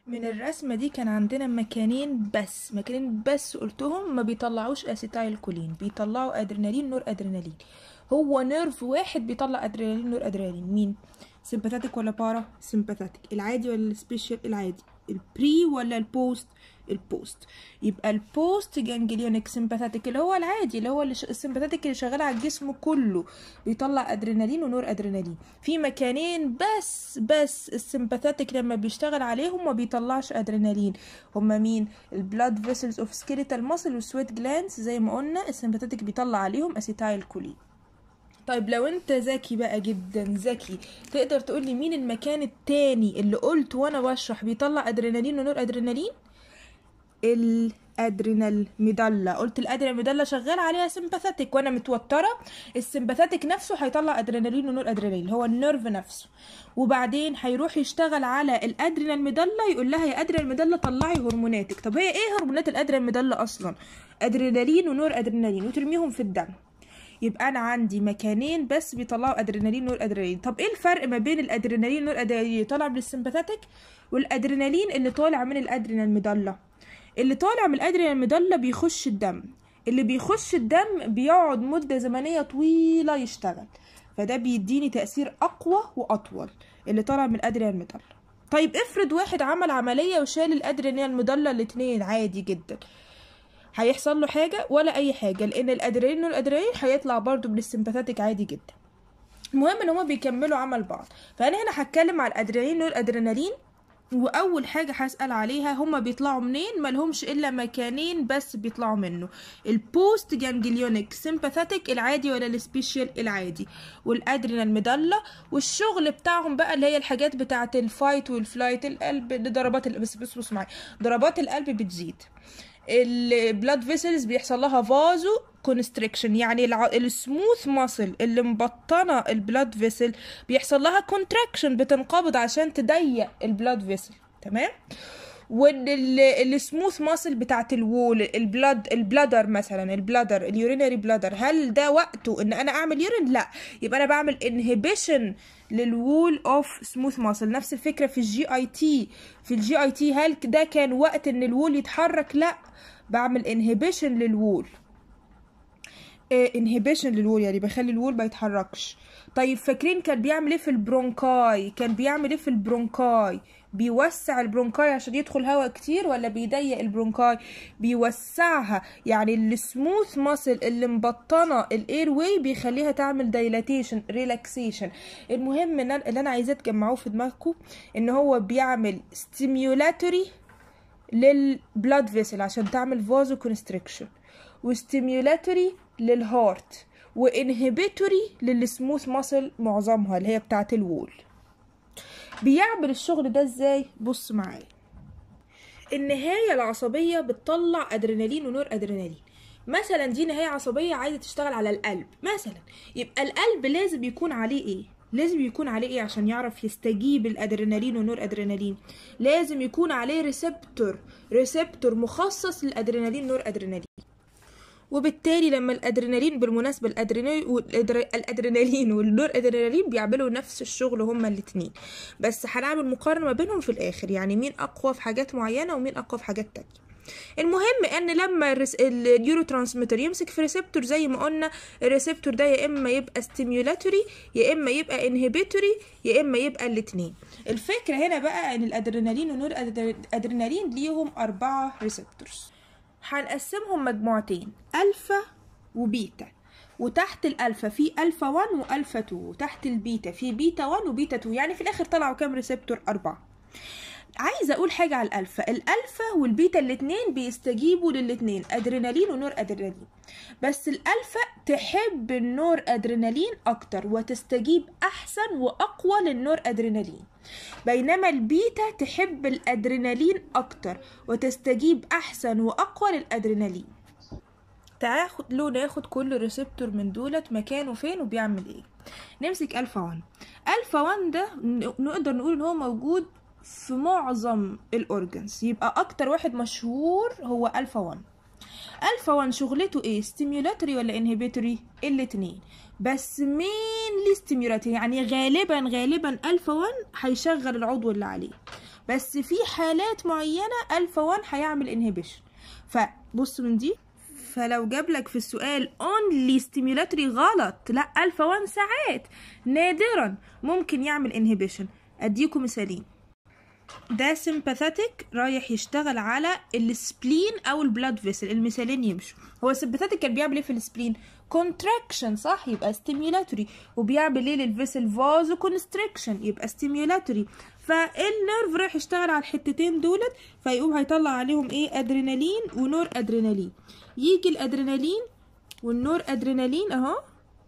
من الرسمة دي كان عندنا مكانين بس مكانين بس قلتهم ما بيطلعوش اسيتايل كولين بيطلعوا ادرينالين نور ادرينالين هو نيرف واحد بيطلع ادرينالين نور ادرينالين مين سيمباثيك ولا بارا سيمباثيك العادي ولا السبيشال العادي البري ولا البوست البوست يبقى البوست جانجليونيك سيمباثيك اللي هو العادي اللي هو السيمباثيك اللي شغال على الجسم كله بيطلع ادرينالين ونور ادرينالين في مكانين بس بس السيمباثيك لما بيشتغل عليهم ما بيطلعش ادرينالين هما مين البلاد فيسلز اوف سكيليتال ماسل والسويت جلانس زي ما قلنا السيمباثيك بيطلع عليهم اسيتايل كولين طيب لو انت ذكي بقى جدا ذكي تقدر تقول لي مين المكان التاني اللي قلت وانا بشرح بيطلع ادرينالين ونور ادرينالين الادرينال ميدالا قلت الادرينال ميدالا شغال عليها سمباثيك وانا متوتره السمباثيك نفسه هيطلع ادرينالين ونور ادرينالين هو النيرف نفسه وبعدين هيروح يشتغل على الادرينال ميدالا يقول لها يا ادرينال ميدالا طلعي هرموناتك طب هي ايه هرمونات الادرينال ميدالا اصلا ادرينالين ونور ادرينالين وترميهم في الدم يبقى انا عندي مكانين بس بيطلعوا ادرينالين نور ادرينالين طب ايه الفرق ما بين الادرينالين نور ادرينالين اللي طالع من السمباثيك والادرينالين اللي طالع من الادرينال ميدالا اللي طالع من الادرينال ميدالا بيخش الدم اللي بيخش الدم بيقعد مده زمنيه طويله يشتغل فده بيديني تاثير اقوى واطول اللي طالع من الادرينال ميدالا طيب افرض واحد عمل عمليه وشال الادرينال ميدالا الاتنين عادي جدا هيحصل له حاجة ولا أي حاجة لأن الأدرينالين والأدرينالين هيطلع برضو من السمباثيك عادي جدا المهم إن هما بيكملوا عمل بعض فأنا هنا هتكلم على الأدرينالين والأدرينالين واول حاجه هسال عليها هما بيطلعوا منين ملهمش الا مكانين بس بيطلعوا منه البوست جانجليونيك سيمباثيك العادي ولا السبيشال العادي والادرينال ميدالا والشغل بتاعهم بقى اللي هي الحاجات بتاعه الفايت والفلايت القلب ضربات بس بس بص معايا ضربات القلب بتزيد البلاد فيسلز بيحصل لها فازو كونستريكشن يعني الع... السموث ماسل اللي مبطنه البلاد فيسل بيحصل لها كونتراكشن بتنقبض عشان تضيق البلاد فيسل تمام والسموث ماسل بتاعت الوول البلاد البلادر مثلا البلادر اليورينري بلادر هل ده وقته ان انا اعمل يورين لا يبقى انا بعمل انهبيشن للوول اوف سموث ماسل نفس الفكره في الجي اي تي في الجي اي تي هل ده كان وقت ان الوول يتحرك لا بعمل انهبيشن للوول انهبيشن للوول يعني بخلي الوول ما يتحركش طيب فاكرين كان بيعمل ايه في البرونكاي كان بيعمل ايه في البرونكاي بيوسع البرونكاي عشان يدخل هواء كتير ولا بيضيق البرونكاي بيوسعها يعني السموث ماسل اللي مبطنه الاير واي بيخليها تعمل دايلاتيشن ريلاكسيشن المهم ان اللي انا عايزاه تجمعوه في دماغكم ان هو بيعمل ستيميولاتوري للبلاد فيسل عشان تعمل فازو كونستريكشن وستيميولاتوري للهارت وانهبيتوري للسموث ماسل معظمها اللي هي بتاعه الوول بيعمل الشغل ده ازاي بص معايا النهايه العصبيه بتطلع ادرينالين ونور ادرينالين مثلا دي نهايه عصبيه عايزه تشتغل على القلب مثلا يبقى القلب لازم يكون عليه ايه لازم يكون عليه ايه عشان يعرف يستجيب الادرينالين ونور ادرينالين لازم يكون عليه ريسبتور ريسبتور مخصص للادرينالين نور ادرينالين وبالتالي لما الادرينالين بالمناسبه الادرينالين الادرينالين والنور ادرينالين بيعملوا نفس الشغل هما الاثنين بس هنعمل مقارنه ما بينهم في الاخر يعني مين اقوى في حاجات معينه ومين اقوى في حاجات تانية المهم ان لما النيورو ترانسميتر يمسك في ريسبتور زي ما قلنا الريسبتور ده يا اما يبقى ستيميولاتوري يا اما يبقى انهبيتوري يا اما يبقى الاثنين الفكره هنا بقى ان الادرينالين والنور ادرينالين ليهم اربعه ريسبتورز هنقسمهم مجموعتين الفا وبيتا وتحت الالفا في الفا 1 والفا 2 وتحت البيتا في بيتا 1 وبيتا 2 يعني في الاخر طلعوا كام ريسبتور اربعه عايزه اقول حاجه على الالفا الالفا والبيتا الاتنين بيستجيبوا للاتنين ادرينالين ونور ادرينالين بس الالفا تحب النور ادرينالين اكتر وتستجيب احسن واقوى للنور ادرينالين بينما البيتا تحب الادرينالين اكتر وتستجيب احسن واقوى للادرينالين تعالوا ناخد كل ريسبتور من دولت مكانه فين وبيعمل ايه نمسك الفا 1 الفا 1 ده نقدر نقول ان هو موجود في معظم الاورجنز يبقى اكتر واحد مشهور هو الفا 1 الفا 1 شغلته ايه ستيميولاتوري ولا انهبيتوري الاتنين بس مين لي ستيميولاتوري يعني غالبا غالبا الفا 1 هيشغل العضو اللي عليه بس في حالات معينه الفا 1 هيعمل انهبيشن فبص من دي فلو جاب لك في السؤال only stimulatory غلط لا الفا 1 ساعات نادرا ممكن يعمل انهبيشن اديكم مثالين ده sympathetic رايح يشتغل على السبلين او البلاد فيسل المثالين يمشوا هو sympathetic كان بيعمل ايه في السبلين contraction صح يبقى stimulatory وبيعمل ايه للفيسل فازو constriction يبقى stimulatory فالنيرف رايح يشتغل على الحتتين دولت فيقوم هيطلع عليهم ايه ادرينالين ونور ادرينالين يجي الادرينالين والنور ادرينالين اهو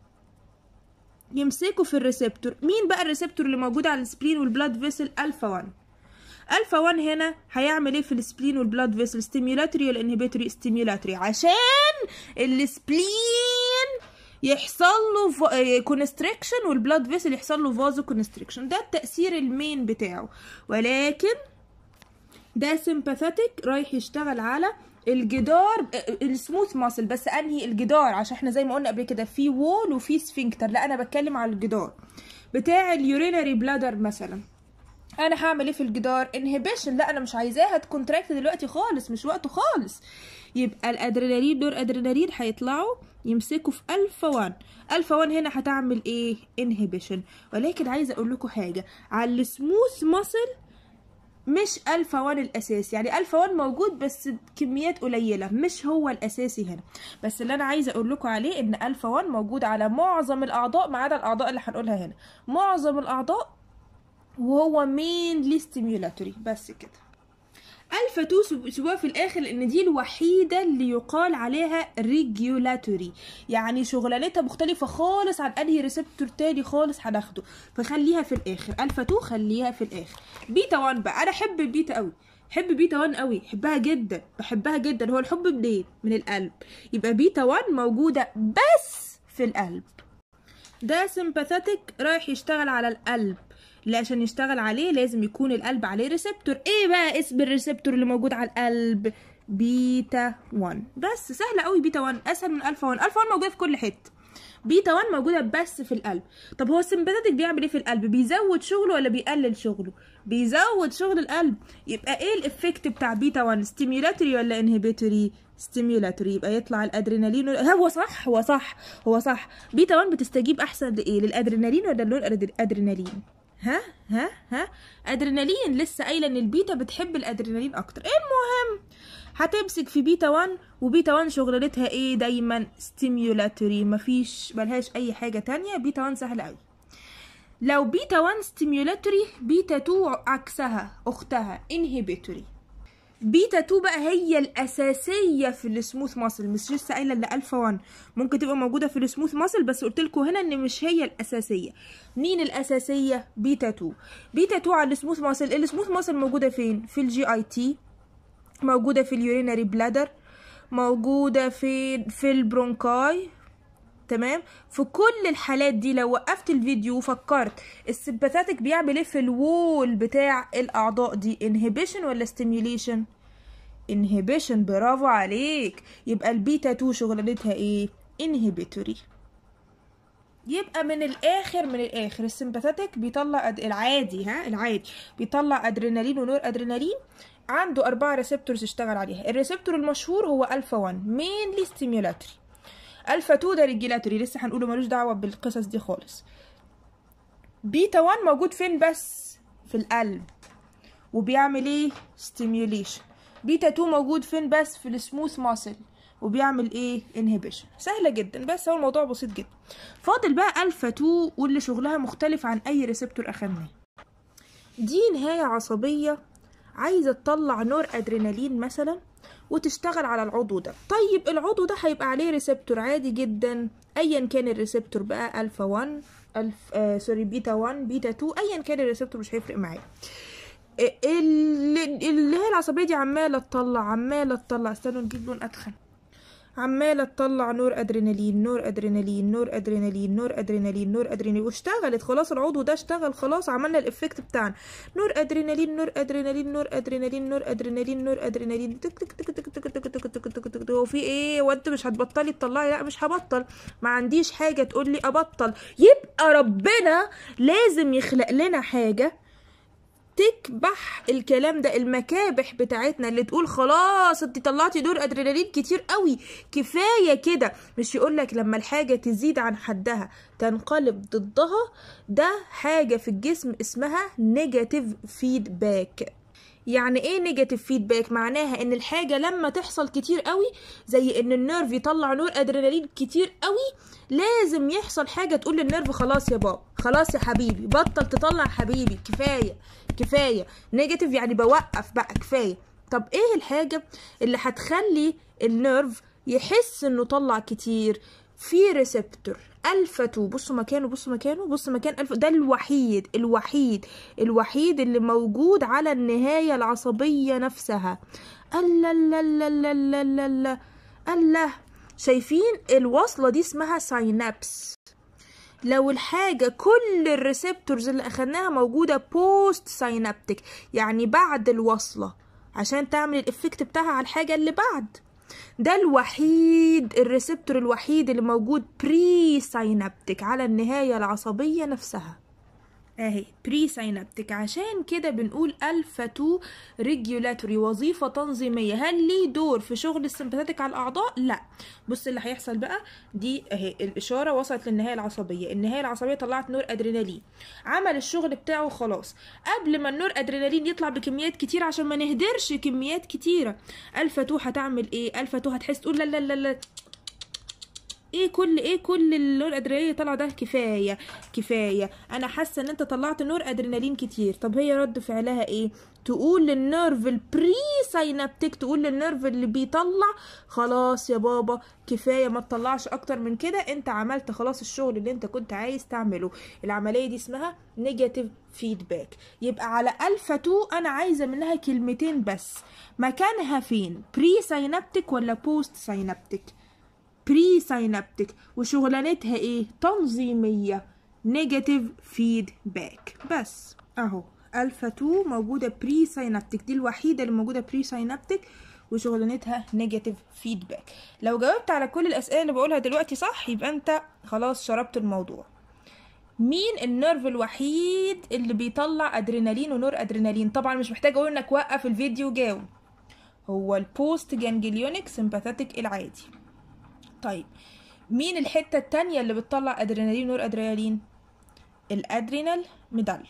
يمسكوا في الريسبتور مين بقى الريسبتور اللي موجود على السبلين والبلاد فيسل الفا 1 الفا 1 هنا هيعمل ايه في السبلين والبلاد فيسل ستيميولاتري ولا انهبيتوري ستيميولاتري عشان السبلين يحصل له كونستريكشن والبلاد فيسل يحصل له فازو كونستريكشن ده التاثير المين بتاعه ولكن ده سيمباثيك رايح يشتغل على الجدار السموث ماسل بس انهي الجدار عشان احنا زي ما قلنا قبل كده في وول وفي سفنكتر لا انا بتكلم على الجدار بتاع اليورينري بلادر مثلا انا هعمل ايه في الجدار انهبيشن لا انا مش عايزاها تكونتراكت دلوقتي خالص مش وقته خالص يبقى الادرينالين دور ادرينالين هيطلعوا يمسكوا في الفا 1 الفا 1 هنا هتعمل ايه انهبيشن ولكن عايزه اقول لكم حاجه على السموث ماسل مش الفا 1 الاساسي يعني الفا 1 موجود بس بكميات قليله مش هو الاساسي هنا بس اللي انا عايزه اقول لكم عليه ان الفا 1 موجود على معظم الاعضاء ما عدا الاعضاء اللي هنقولها هنا معظم الاعضاء وهو mainly stimulatory بس كده الفا 2 سيبوها في الاخر لان دي الوحيده اللي يقال عليها ريجولاتوري يعني شغلانتها مختلفه خالص عن انهي ريسبتور تاني خالص هناخده فخليها في الاخر الفا 2 خليها في الاخر بيتا 1 بقى انا احب البيتا قوي بحب بيتا 1 قوي بحبها جدا بحبها جدا هو الحب منين من القلب يبقى بيتا 1 موجوده بس في القلب ده سيمباثيك رايح يشتغل على القلب اللي عشان يشتغل عليه لازم يكون القلب عليه ريسبتور ايه بقى اسم الريسبتور اللي موجود على القلب بيتا 1 بس سهله قوي بيتا 1 اسهل من الفا 1 الفا 1 موجوده في كل حته بيتا 1 موجوده بس في القلب طب هو السمباثيك بيعمل ايه في القلب بيزود شغله ولا بيقلل شغله بيزود شغل القلب يبقى ايه الافكت بتاع بيتا 1 ستيميولاتوري ولا انهبيتوري ستيميولاتوري يبقى يطلع الادرينالين هو صح هو صح هو صح بيتا 1 بتستجيب احسن لايه للادرينالين ولا اللون ادرينالين ها ها ها ادرينالين لسه قايله ان البيتا بتحب الادرينالين اكتر المهم هتمسك في بيتا 1 وبيتا 1 شغلتها ايه دايما ستيميولاتوري مفيش ملهاش اي حاجه تانية بيتا 1 سهله قوي لو بيتا 1 ستيميولاتوري بيتا 2 عكسها اختها انهبيتوري بيتا 2 بقى هي الاساسيه في السموث ماسل مش لسه قايله الا الفا 1 ممكن تبقى موجوده في السموث ماسل بس قلت لكم هنا ان مش هي الاساسيه مين الاساسيه بيتا 2 بيتا 2 على السموث ماسل السموث ماسل موجوده فين في الجي اي تي موجوده في اليورينري بلادر موجوده في في البرونكاي تمام في كل الحالات دي لو وقفت الفيديو وفكرت السمباثيك بيعمل ايه في الوول بتاع الاعضاء دي انهبيشن ولا ستيميوليشن انهبيشن برافو عليك يبقى البيتا 2 شغلتها ايه انهبيتوري يبقى من الاخر من الاخر السمباثيك بيطلع أد... العادي ها العادي بيطلع ادرينالين ونور ادرينالين عنده أربعة ريسبتورز يشتغل عليها الريسبتور المشهور هو ألفا 1 مينلي ستيميولاتري الفا 2 ده ريجيلاتوري لسه هنقوله ملوش دعوه بالقصص دي خالص بيتا 1 موجود فين بس في القلب وبيعمل ايه ستيميوليشن بيتا 2 موجود فين بس في السموث ماسل وبيعمل ايه انهبيشن سهله جدا بس هو الموضوع بسيط جدا فاضل بقى الفا 2 واللي شغلها مختلف عن اي ريسبتور اخدناه دي نهايه عصبيه عايزه تطلع نور ادرينالين مثلا وتشتغل على العضو ده طيب العضو ده هيبقى عليه ريسبتور عادي جدا ايا كان الريسبتور بقى الفا 1 الف آه سوري بيتا 1 بيتا 2 ايا كان الريسبتور مش هيفرق معايا اللي, اللي هي العصبيه دي عماله تطلع عماله تطلع استنوا نجيب لون ادخن عماله تطلع نور ادرينالين نور ادرينالين نور ادرينالين نور ادرينالين نور ادرينالين واشتغلت خلاص العضو ده اشتغل خلاص عملنا الافكت بتاعنا نور ادرينالين نور ادرينالين نور ادرينالين نور ادرينالين نور ادرينالين تك تك تك تك تك تك تك تك تك تك هو في ايه وانت مش هتبطلي تطلعي لا مش هبطل ما عنديش حاجه تقول لي ابطل يبقى ربنا لازم يخلق لنا حاجه تكبح الكلام ده المكابح بتاعتنا اللي تقول خلاص انت طلعتي دور ادرينالين كتير قوي كفايه كده مش يقولك لما الحاجه تزيد عن حدها تنقلب ضدها ده حاجه في الجسم اسمها نيجاتيف فيدباك يعني ايه نيجاتيف فيدباك معناها ان الحاجه لما تحصل كتير قوي زي ان النيرف يطلع نور ادرينالين كتير قوي لازم يحصل حاجه تقول للنيرف خلاص يا بابا خلاص يا حبيبي بطل تطلع حبيبي كفايه كفايه نيجاتيف يعني بوقف بقى كفايه طب ايه الحاجه اللي هتخلي النيرف يحس انه طلع كتير في ريسبتور الفا 2 بصوا مكانه بصوا مكانه بصوا مكان الفا ده الوحيد الوحيد الوحيد اللي موجود على النهايه العصبيه نفسها الله الله الله الله الله الله الله الله شايفين الوصله دي اسمها ساينابس لو الحاجة كل الريسبتورز اللي أخدناها موجودة بوست ساينابتك يعني بعد الوصلة عشان تعمل الإفكت بتاعها على الحاجة اللي بعد ده الوحيد الريسبتور الوحيد اللي موجود بري ساينابتك على النهاية العصبية نفسها اهي بري ساينابتك عشان كده بنقول الفا 2 ريجولاتوري وظيفه تنظيميه هل ليه دور في شغل السمباثيك على الاعضاء لا بص اللي هيحصل بقى دي اهي الاشاره وصلت للنهايه العصبيه النهايه العصبيه طلعت نور ادرينالين عمل الشغل بتاعه خلاص قبل ما النور ادرينالين يطلع بكميات كتير عشان ما نهدرش كميات كتيره الفا 2 هتعمل ايه الفا 2 هتحس تقول لا لا لا لا ايه كل ايه كل النور ادرينالين طلع ده كفايه كفايه انا حاسه ان انت طلعت نور ادرينالين كتير طب هي رد فعلها ايه تقول للنيرف البري ساينابتيك تقول للنيرف اللي بيطلع خلاص يا بابا كفايه ما تطلعش اكتر من كده انت عملت خلاص الشغل اللي انت كنت عايز تعمله العمليه دي اسمها نيجاتيف فيدباك يبقى على الفا 2 انا عايزه منها كلمتين بس مكانها فين بري ساينابتيك ولا بوست ساينابتيك بري ساينابتيك وشغلانتها ايه تنظيميه نيجاتيف فيدباك بس اهو الفا 2 موجوده بري ساينابتيك دي الوحيده اللي موجوده بري ساينابتيك وشغلانتها نيجاتيف فيدباك لو جاوبت على كل الاسئله اللي بقولها دلوقتي صح يبقى انت خلاص شربت الموضوع مين النيرف الوحيد اللي بيطلع ادرينالين ونور ادرينالين طبعا مش محتاج اقول انك وقف الفيديو وجاوب هو البوست جانجليونيك سمباثيك العادي طيب مين الحته التانية اللي بتطلع ادرينالين ونور ادرينالين الادرينال ميدال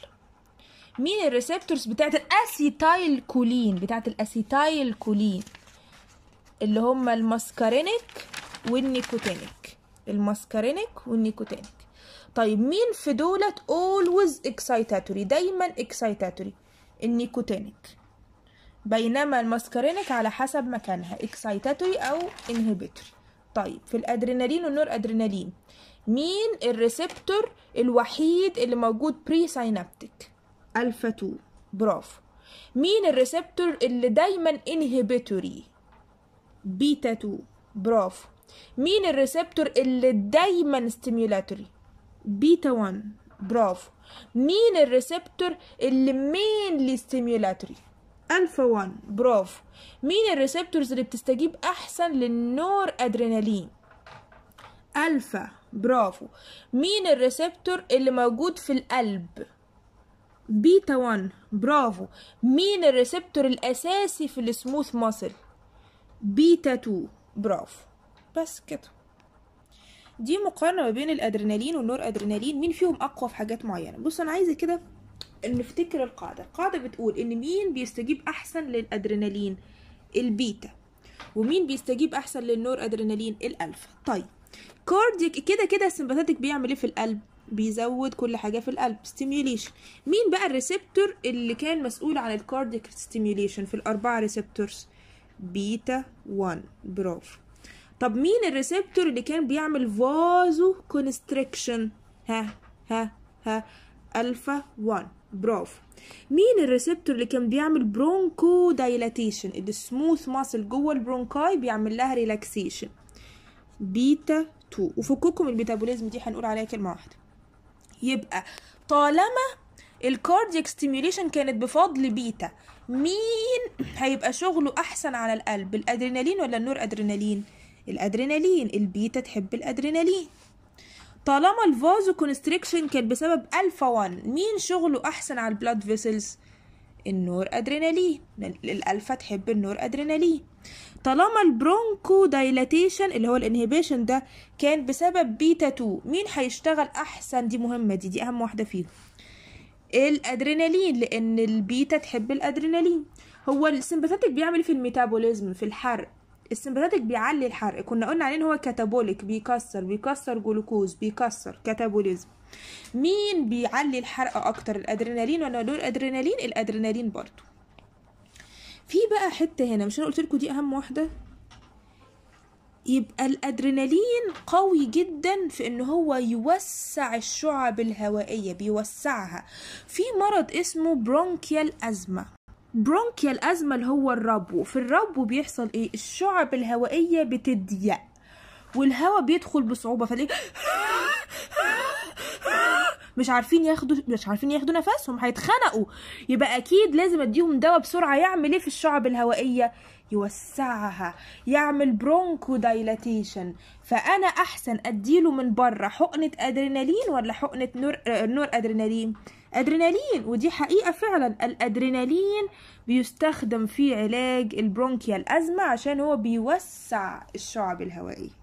مين الريسبتورز بتاعت الاسيتايل كولين بتاعت الاسيتايل كولين اللي هم الماسكارينيك والنيكوتينيك الماسكارينيك والنيكوتينيك طيب مين في دولت always excitatory دايما excitatory النيكوتينيك بينما الماسكارينيك على حسب مكانها excitatory او inhibitory طيب في الادرينالين والنور ادرينالين مين الريسبتور الوحيد اللي موجود بري ساينابتيك الفا 2 برافو مين الريسبتور اللي دايما انهبيتوري بيتا 2 برافو مين الريسبتور اللي دايما ستيميولاتوري بيتا 1 برافو مين الريسبتور اللي مينلي ستيميولاتوري الفا 1 برافو مين الريسبتورز اللي بتستجيب احسن للنور ادرينالين الفا برافو مين الريسبتور اللي موجود في القلب بيتا 1 برافو مين الريسبتور الاساسي في السموث ماسل بيتا 2 برافو بس كده دي مقارنة ما بين الادرينالين والنور ادرينالين مين فيهم اقوى في حاجات معينة بص انا عايزة كده نفتكر القاعدة القاعدة بتقول ان مين بيستجيب احسن للادرينالين البيتا ومين بيستجيب احسن للنور ادرينالين الالفا طيب كارديك كده كده السمباثيك بيعمل ايه في القلب بيزود كل حاجه في القلب ستيميوليشن مين بقى الريسبتور اللي كان مسؤول عن الكارديك ستيميوليشن في الاربعه ريسبتورز بيتا 1 برافو طب مين الريسبتور اللي كان بيعمل فازو كونستريكشن ها ها ها الفا 1 برافو مين الريسبتور اللي كان بيعمل برونكو دايلاتيشن السموث ماسل جوه البرونكاي بيعمل لها ريلاكسيشن بيتا 2 وفككم الميتابوليزم دي هنقول عليها كلمه واحده يبقى طالما الكاردياك ستيميوليشن كانت بفضل بيتا مين هيبقى شغله احسن على القلب الادرينالين ولا النور ادرينالين الادرينالين البيتا تحب الادرينالين طالما الفازو كونستريكشن كان بسبب الفا 1 مين شغله احسن على البلاد فيسلز النور ادرينالين الالفا تحب النور ادرينالين طالما البرونكو دايلاتيشن اللي هو الانهبيشن ده كان بسبب بيتا 2 مين هيشتغل احسن دي مهمه دي دي اهم واحده فيهم الادرينالين لان البيتا تحب الادرينالين هو السمباثيك بيعمل ايه في الميتابوليزم في الحرق السمباثيك بيعلي الحرق كنا قلنا عليه ان هو كاتابوليك بيكسر بيكسر جلوكوز بيكسر كاتابوليزم مين بيعلي الحرق اكتر الادرينالين ولا دول الادرينالين الادرينالين برضو في بقى حته هنا مش انا قلت لكم دي اهم واحده يبقى الادرينالين قوي جدا في ان هو يوسع الشعب الهوائيه بيوسعها في مرض اسمه برونكيال ازمه برونكيال ازمه اللي هو الربو في الربو بيحصل ايه الشعب الهوائيه بتضيق والهواء بيدخل بصعوبه فتلاقي مش عارفين ياخدوا مش عارفين ياخدوا نفسهم هيتخنقوا يبقى اكيد لازم اديهم دواء بسرعه يعمل ايه في الشعب الهوائيه يوسعها يعمل برونكو دايلاتيشن فانا احسن اديله من بره حقنه ادرينالين ولا حقنه نور نور ادرينالين ادرينالين ودي حقيقه فعلا الادرينالين بيستخدم في علاج البرونكيال ازمه عشان هو بيوسع الشعب الهوائيه